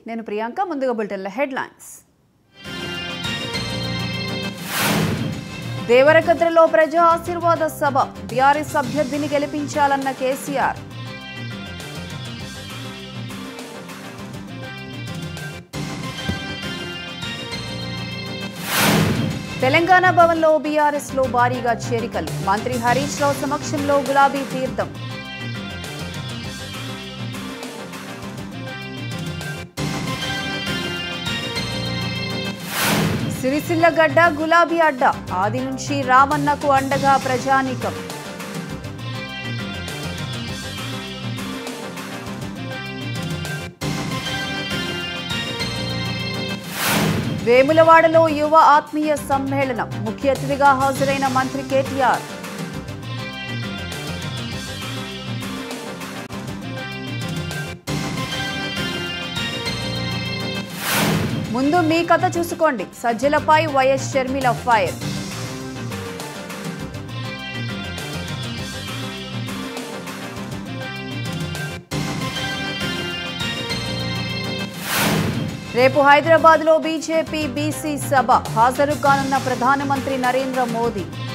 నేను ప్రియాంక ముందుగా బులెటిన్ల హెడ్లైన్స్ దేవరకద్రలో ప్రజా ఆశీర్వాద సభ బీఆర్ఎస్ అభ్యర్థిని గెలిపించాలన్న కేసీఆర్ తెలంగాణ భవన్లో బీఆర్ఎస్ లో భారీగా చేరికలు మంత్రి హరీష్ రావు సమక్షంలో గులాబీ తీర్థం సిరిసిల్ల గడ్డ గులాబీ అడ్డ ఆది నుంచి రామన్నకు అండగా ప్రజానీకం వేములవాడలో యువ ఆత్మీయ సమ్మేళనం ముఖ్య అతిథిగా హాజరైన మంత్రి కేటీఆర్ ముందు మీ కథ చూసుకోండి సజ్జలపై వైఎస్ షర్మిల ఫైర్ రేపు హైదరాబాద్లో బీజేపీ బీసీ సభ హాజరు కానున్న ప్రధానమంత్రి నరేంద్ర మోదీ